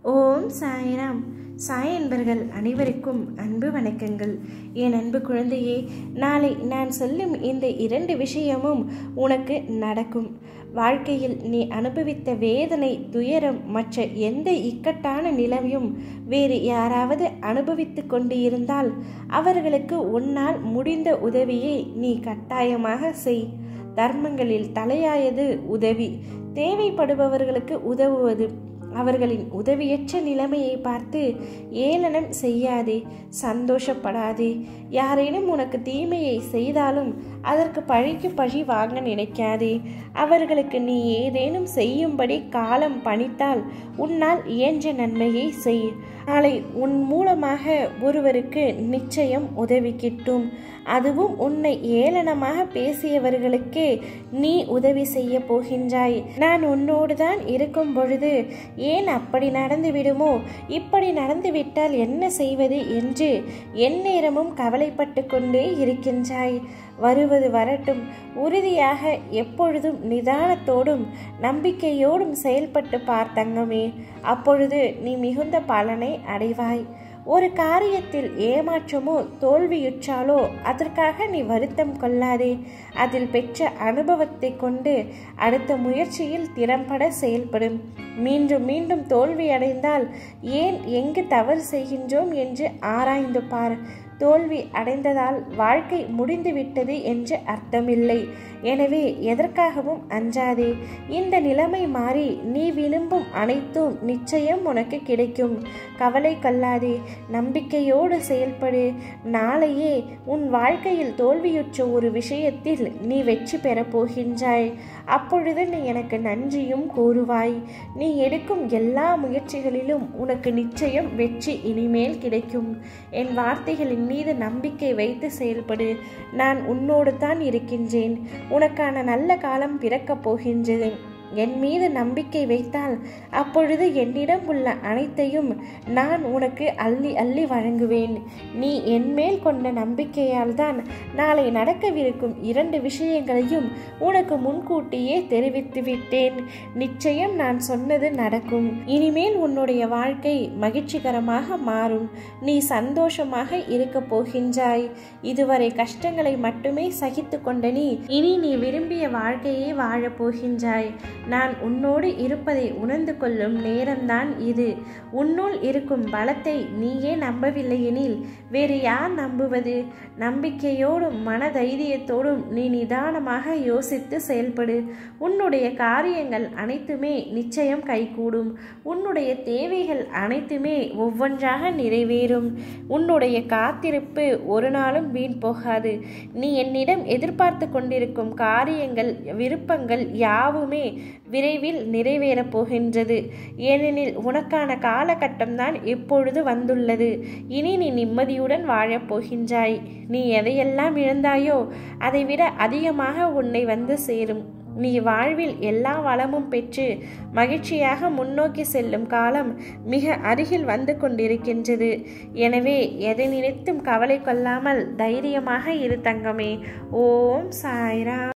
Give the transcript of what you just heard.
ஓம் சாய்ராம் சாய் என்பர்கள் அனைவருக்கும் அன்பு வணக்கங்கள் என் அன்பு குழந்தையே நாளை நான் சொல்லும் இந்த இரண்டு விஷயமும் உனக்கு நடக்கும் வாழ்க்கையில் நீ அனுபவித்த வேதனை துயரம் மற்ற எந்த இக்கட்டான நிலையும் வேறு யாராவது அனுபவித்து கொண்டு இருந்தால் அவர்களுக்கு உன்னால் முடிந்த உதவியை நீ கட்டாயமாக செய் தர்மங்களில் தலையாயது உதவி தேவைப்படுபவர்களுக்கு உதவுவது அவர்களின் உதவியற்ற நிலைமையை பார்த்து ஏளனம் செய்யாதே சந்தோஷப்படாதே யாரேனும் உனக்கு தீமையை செய்தாலும் அதற்கு பழிக்கு பழி வாங்க நினைக்காதே அவர்களுக்கு நீ ஏதேனும் செய்யும்படி காலம் பணித்தால் உன்னால் இயன்ற நன்மையை செய் நாளை உன் மூலமாக ஒருவருக்கு நிச்சயம் உதவி கிட்டும் அதுவும் உன்னை ஏளனமாக பேசியவர்களுக்கே நீ உதவி செய்ய போகின்றாய் நான் உன்னோடு தான் இருக்கும் பொழுது ஏன் அப்படி நடந்து விடுமோ இப்படி நடந்துவிட்டால் என்ன செய்வது என்று எந்நேரமும் கவலைப்பட்டு கொண்டே இருக்கின்றாய் வருவது வரட்டும் உறுதியாக எப்பொழுதும் நிதானத்தோடும் நம்பிக்கையோடும் செயல்பட்டு பார்த்தங்கமே அப்பொழுது நீ மிகுந்த பலனை அடைவாய் ஒரு காரியத்தில் ஏமாற்றமோ தோல்வியுற்றாலோ அதற்காக நீ வருத்தம் கொள்ளாதே அதில் பெற்ற அனுபவத்தை கொண்டு அடுத்த முயற்சியில் திறம்பட செயல்படும் மீண்டும் மீண்டும் தோல்வி அடைந்தால் ஏன் எங்கு தவறு செய்கின்றோம் என்று ஆராய்ந்து பார் தோல்வி அடைந்ததால் வாழ்க்கை முடிந்துவிட்டது என்று அர்த்தமில்லை எனவே எதற்காகவும் அஞ்சாதே இந்த நிலைமை மாறி நீ விரும்பும் அனைத்தும் நிச்சயம் உனக்கு கிடைக்கும் கவலை கொள்ளாதே நம்பிக்கையோடு செயல்படு நாளையே உன் வாழ்க்கையில் தோல்வியுற்ற ஒரு விஷயத்தில் நீ வெற்றி பெறப் போகின்றாய் அப்பொழுது நீ எனக்கு நன்றியும் கூறுவாய் நீ எடுக்கும் எல்லா முயற்சிகளிலும் உனக்கு நிச்சயம் வெற்றி இனிமேல் கிடைக்கும் என் வார்த்தைகளின் மீது நம்பிக்கை வைத்து செயல்படு நான் உன்னோடு தான் இருக்கின்றேன் உனக்கான நல்ல காலம் பிறக்கப் போகின்றது என் மீது நம்பிக்கை வைத்தால் அப்பொழுது என்னிடம் உள்ள அனைத்தையும் நான் உனக்கு அள்ளி அள்ளி வழங்குவேன் நீ என்மேல் கொண்ட நம்பிக்கையால் தான் நாளை நடக்கவிருக்கும் இரண்டு விஷயங்களையும் உனக்கு முன்கூட்டியே தெரிவித்து விட்டேன் நிச்சயம் நான் சொன்னது நடக்கும் இனிமேல் உன்னுடைய வாழ்க்கை மகிழ்ச்சிகரமாக மாறும் நீ சந்தோஷமாக இருக்க போகின்றாய் இதுவரை கஷ்டங்களை மட்டுமே சகித்து கொண்ட நீ இனி நீ விரும்பிய வாழ்க்கையை வாழப் போகின்றாய் நான் உன்னோடு இருப்பதை உணர்ந்து கொள்ளும் நேரம்தான் இது உன்னுள் இருக்கும் பலத்தை நீயே நம்பவில்லையெனில் வேறு யார் நம்புவது நம்பிக்கையோடும் மனதைரியத்தோடும் நீ நிதானமாக யோசித்து செயல்படு உன்னுடைய காரியங்கள் அனைத்துமே நிச்சயம் கைகூடும் உன்னுடைய தேவைகள் அனைத்துமே ஒவ்வொன்றாக நிறைவேறும் உன்னுடைய காத்திருப்பு ஒரு நாளும் வீண் போகாது நீ என்னிடம் எதிர்பார்த்து கொண்டிருக்கும் காரியங்கள் விருப்பங்கள் யாவுமே விரைவில் நிறைவேறப் போகின்றது ஏனெனில் உனக்கான காலகட்டம்தான் இப்பொழுது வந்துள்ளது இனி நீ நிம்மதியுடன் வாழப் போகின்றாய் நீ எதையெல்லாம் இழந்தாயோ அதைவிட அதிகமாக உன்னை வந்து சேரும் நீ வாழ்வில் எல்லா வளமும் பெற்று மகிழ்ச்சியாக முன்னோக்கி செல்லும் காலம் மிக அருகில் வந்து கொண்டிருக்கின்றது எனவே எதை நினைத்தும் கவலை கொள்ளாமல் தைரியமாக இரு தங்கமே ஓம் சாய்ரா